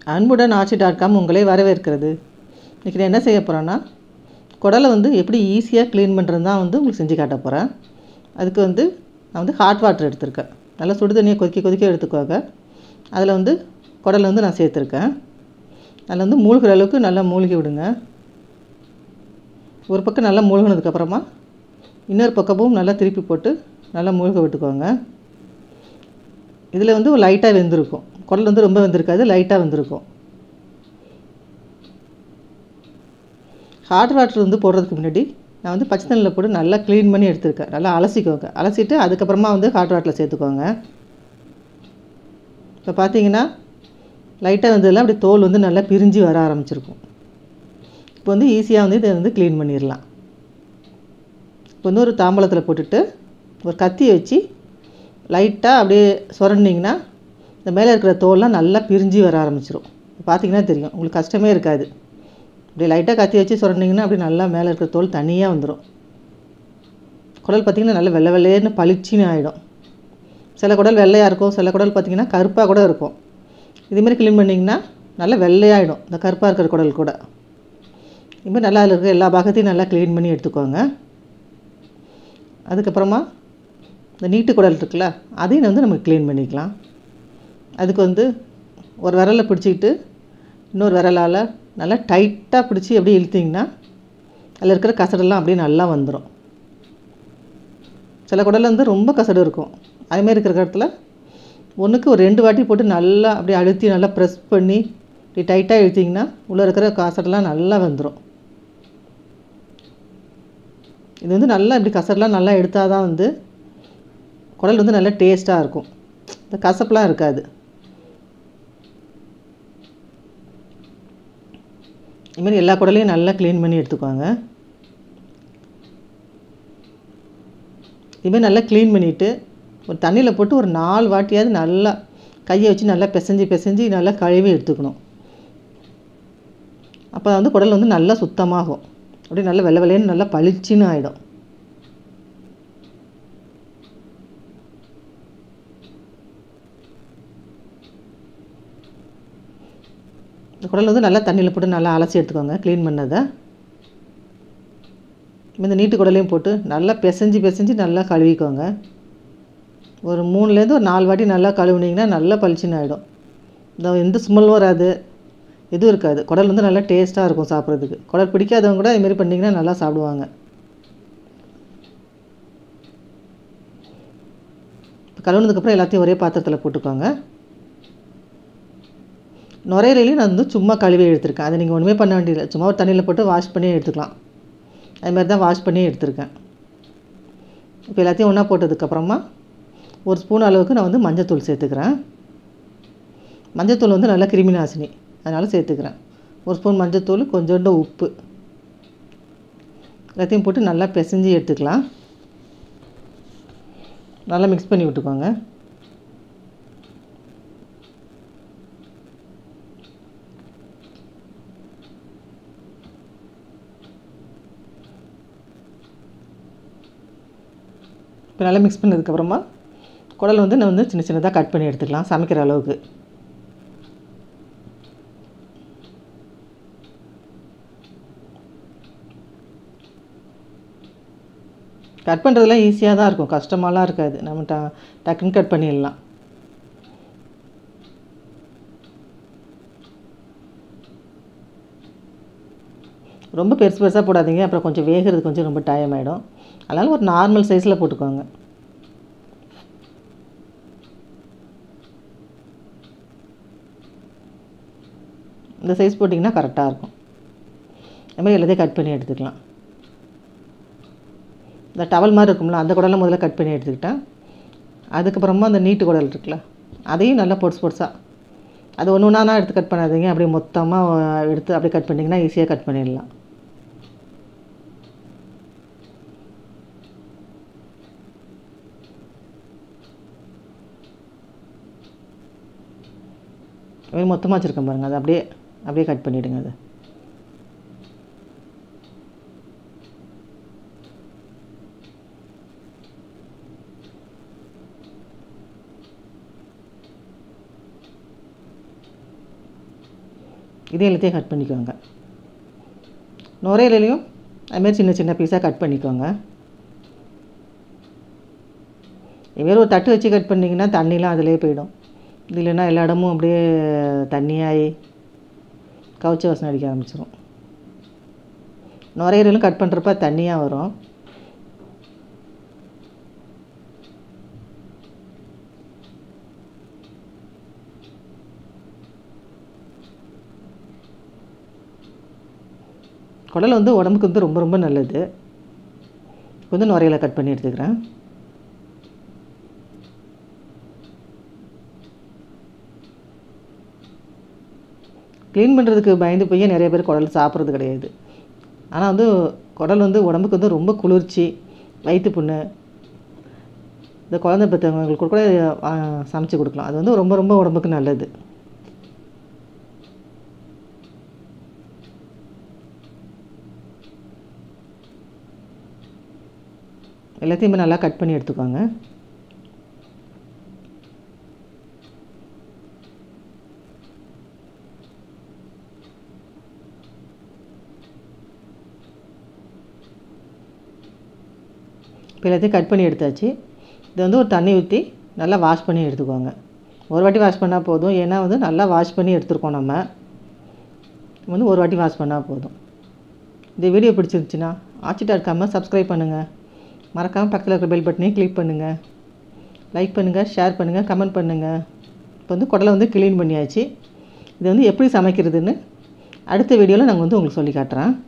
அன்புடன் ஆட்சி dot com உங்களை வரவேற்கிறது இன்றைக்கி நான் என்ன செய்ய போகிறேன்னா குடலை வந்து எப்படி ஈஸியாக க்ளீன் பண்ணுறது தான் வந்து உங்களுக்கு செஞ்சு காட்ட போகிறேன் அதுக்கு வந்து நான் வந்து ஹாட் வாட்டர் எடுத்திருக்கேன் நல்லா சுடு தண்ணியை கொதிக்க கொதிக்க எடுத்துக்கோங்க அதில் வந்து குடலை வந்து நான் சேர்த்துருக்கேன் அதில் வந்து மூழ்கிற அளவுக்கு நல்லா மூழ்கி விடுங்க ஒரு பக்கம் நல்லா மூழ்கினதுக்கப்புறமா இன்னொரு பக்கமும் நல்லா திருப்பி போட்டு நல்லா மூழ்க விட்டுக்கோங்க இதில் வந்து லைட்டாக வெந்திருக்கும் குடல் வந்து ரொம்ப வெந்திருக்காது லைட்டாக வெந்திருக்கும் ஹாட் வாட்டர் வந்து போடுறதுக்கு முன்னாடி நான் வந்து பச்சை தண்ணியில் போட்டு நல்லா க்ளீன் பண்ணி எடுத்துருக்கேன் நல்லா அலசிக்கோங்க அலசிட்டு அதுக்கப்புறமா வந்து ஹாட் வாட்டரில் சேர்த்துக்கோங்க இப்போ பார்த்தீங்கன்னா லைட்டாக வந்ததில் அப்படி தோல் வந்து நல்லா பிரிஞ்சு வர ஆரம்பிச்சிருக்கும் இப்போ வந்து ஈஸியாக வந்து இதை வந்து க்ளீன் பண்ணிடலாம் இப்போ வந்து ஒரு தாம்பளத்தில் போட்டுட்டு ஒரு கத்தி வச்சு லைட்டாக அப்படியே சுரண்டிங்கன்னா இந்த மேலே இருக்கிற தோல்லாம் நல்லா பிரிஞ்சு வர ஆரம்பிச்சிரும் பார்த்தீங்கன்னா தெரியும் உங்களுக்கு கஷ்டமே இருக்காது அப்படியே லைட்டாக கத்தி வச்சு சுரண்டிங்கன்னா அப்படியே நல்லா மேலே இருக்கிற தோல் தனியாக வந்துடும் குடல் பார்த்திங்கன்னா நல்லா வெள்ளை வெள்ளையர்னு பளிச்சின்னு ஆகிடும் சில குடல் வெள்ளையாக இருக்கும் சில குடல் பார்த்திங்கன்னா கருப்பாக கூட இருக்கும் இதுமாரி க்ளீன் பண்ணிங்கன்னா நல்லா வெள்ளையாகிடும் இந்த கருப்பாக இருக்கிற குடல் கூட இதுமாதிரி நல்லா அதில் இருக்கிற எல்லா பாகத்தையும் நல்லா க்ளீன் பண்ணி எடுத்துக்கோங்க அதுக்கப்புறமா இந்த நீட்டு குடல் இருக்குல்ல அதையும் வந்து நம்ம க்ளீன் பண்ணிக்கலாம் அதுக்கு வந்து ஒரு விரலை பிடிச்சிக்கிட்டு இன்னொரு விரலால் நல்லா டைட்டாக பிடிச்சி அப்படியே இழுத்திங்கன்னா அதில் இருக்கிற கசடெல்லாம் அப்படியே நல்லா வந்துடும் சில குடலில் வந்து ரொம்ப கசடு இருக்கும் அதுமாரி இருக்கிற இடத்துல ஒன்றுக்கு ஒரு ரெண்டு வாட்டி போட்டு நல்லா அப்படியே அழுத்தி நல்லா ப்ரெஸ் பண்ணி இப்படி டைட்டாக இழுத்திங்கன்னா உள்ளே இருக்கிற கசடெல்லாம் நல்லா வந்துடும் இது வந்து நல்லா இப்படி கசடெலாம் நல்லா எடுத்தால் தான் வந்து குடல் வந்து நல்லா டேஸ்ட்டாக இருக்கும் இந்த கசப்புலாம் இருக்காது இதுமாரி எல்லா குடலையும் நல்லா க்ளீன் பண்ணி எடுத்துக்கோங்க இதுமாரி நல்லா க்ளீன் பண்ணிவிட்டு ஒரு தண்ணியில் போட்டு ஒரு நாலு வாட்டியாவது நல்லா கையை வச்சு நல்லா பிசைஞ்சு பிசைஞ்சு நல்லா கழுவி எடுத்துக்கணும் அப்போ வந்து குடல் வந்து நல்லா சுத்தமாகும் அப்படியே நல்லா வெள்ளை வெள்ளைன்னு நல்லா பளிச்சுன்னு ஆகிடும் இந்த குடல் வந்து நல்லா தண்ணியில் போட்டு நல்லா அலசி எடுத்துக்கோங்க க்ளீன் பண்ணதை இந்த நீட்டு குடலையும் போட்டு நல்லா பிசைஞ்சு பிசைஞ்சு நல்லா கழுவிக்கோங்க ஒரு மூணுலேருந்து ஒரு நாலு வாட்டி நல்லா கழுவுனீங்கன்னா நல்லா பளிச்சுன்னு ஆகிடும் இந்த எந்த ஸ்மெல்லும் வராது எதுவும் இருக்காது குடல் வந்து நல்லா டேஸ்ட்டாக இருக்கும் சாப்பிட்றதுக்கு குடல் பிடிக்காதவங்க கூட இதுமாரி பண்ணிங்கன்னா நல்லா சாப்பிடுவாங்க இப்போ கழுவுனதுக்கப்புறம் எல்லாத்தையும் ஒரே பாத்திரத்தில் போட்டுக்கோங்க நுரையிலையும் நான் வந்து சும்மா கழுவி எடுத்திருக்கேன் அதை நீங்கள் ஒன்றுமே பண்ண வேண்டியதில்லை சும்மா ஒரு தண்ணியில் போட்டு வாஷ் பண்ணி எடுத்துக்கலாம் அதுமாதிரி தான் வாஷ் பண்ணி எடுத்திருக்கேன் இப்போ எல்லாத்தையும் ஒன்றா போட்டதுக்கப்புறமா ஒரு ஸ்பூன் அளவுக்கு நான் வந்து மஞ்சத்தூள் சேர்த்துக்கிறேன் மஞ்சத்தூள் வந்து நல்லா கிருமி நாசினி அதனால் சேர்த்துக்கிறேன் ஒரு ஸ்பூன் மஞ்சத்தூள் கொஞ்சோண்டு உப்பு எல்லாத்தையும் போட்டு நல்லா பிசைஞ்சு எடுத்துக்கலாம் நல்லா மிக்ஸ் பண்ணி விட்டுக்கோங்க இப்போ நல்லா மிக்ஸ் பண்ணதுக்கப்புறமா குடல் வந்து நான் வந்து சின்ன சின்னதாக கட் பண்ணி எடுத்துக்கலாம் சமைக்கிற அளவுக்கு கட் பண்ணுறதுலாம் ஈஸியாக தான் இருக்கும் கஷ்டமாலாம் இருக்காது நம்ம ட டக்குன்னு கட் பண்ணிடலாம் ரொம்ப பெருசு பெருசாக போடாதீங்க அப்புறம் கொஞ்சம் வேகிறது கொஞ்சம் ரொம்ப டைம் ஆகிடும் அதனால் ஒரு நார்மல் சைஸில் போட்டுக்கோங்க இந்த சைஸ் போட்டிங்கன்னா கரெக்டாக இருக்கும் அதுமாதிரி எல்லாத்தையும் கட் பண்ணி எடுத்துக்கலாம் இந்த டவல் மாதிரி இருக்கும்ல அந்த குடலை முதல்ல கட் பண்ணி எடுத்துக்கிட்டேன் அதுக்கப்புறமா அந்த நீட்டு குடல் இருக்குல்ல அதையும் நல்லா பொடிசு பொடிசாக அது ஒன்று ஒன்றா எடுத்து கட் பண்ணாதீங்க அப்படியே மொத்தமாக எடுத்து அப்படியே கட் பண்ணிங்கன்னா ஈஸியாக கட் பண்ணிடலாம் அப்படியே மொத்தமாக வச்சுருக்கேன் பாருங்கள் அதை அப்படியே அப்படியே கட் பண்ணிவிடுங்க அதை இதே எல்லாத்தையும் கட் பண்ணிக்கோங்க நுரையிலையும் அதுமாரி சின்ன சின்ன பீஸாக கட் பண்ணிக்கோங்க இதுமாரி ஒரு தட்டு வச்சு கட் பண்ணிங்கன்னா தண்ணிலாம் அதிலே போயிடும் இது இல்லைன்னா எல்லா இடமும் அப்படியே தண்ணியாகி கவுச்ச வாசனை அடிக்க ஆரம்பிச்சிடும் நுரையீரலும் கட் பண்ணுறப்ப தண்ணியாக வரும் குடல் வந்து உடம்புக்கு வந்து ரொம்ப ரொம்ப நல்லது இப்போ வந்து நுரையில கட் பண்ணி எடுத்துக்கிறேன் க்ளீன் பண்ணுறதுக்கு பயந்து போய் நிறைய பேர் குடல் சாப்பிட்றது கிடையாது ஆனால் வந்து குடல் வந்து உடம்புக்கு வந்து ரொம்ப குளிர்ச்சி வயிற்று புண்ணு இந்த குழந்தை பெற்றவங்களுக்கு கூட ஆ, சமைச்சு கொடுக்கலாம் அது வந்து ரொம்ப ரொம்ப உடம்புக்கு நல்லது எல்லாத்தையுமே நல்லா கட் பண்ணி எடுத்துக்கோங்க இப்போ எல்லாத்தையும் கட் பண்ணி எடுத்தாச்சு இது வந்து ஒரு தண்ணி ஊற்றி நல்லா வாஷ் பண்ணி எடுத்துக்கோங்க ஒரு வாட்டி வாஷ் பண்ணால் போதும் ஏன்னா வந்து நல்லா வாஷ் பண்ணி எடுத்துருக்கோம் நம்ம வந்து ஒரு வாட்டி வாஷ் பண்ணால் போதும் இந்த வீடியோ பிடிச்சிருந்துச்சுன்னா ஆச்சி டாட் காமை சப்ஸ்கிரைப் பண்ணுங்கள் மறக்காமல் பக்கத்தில் இருக்கிற பெல் பட்டனையும் கிளிக் பண்ணுங்கள் லைக் பண்ணுங்கள் ஷேர் பண்ணுங்கள் கமெண்ட் பண்ணுங்கள் இப்போ வந்து குடலை வந்து க்ளீன் பண்ணியாச்சு இது வந்து எப்படி சமைக்கிறதுன்னு அடுத்த வீடியோவில் நாங்கள் வந்து உங்களுக்கு சொல்லி காட்டுறேன்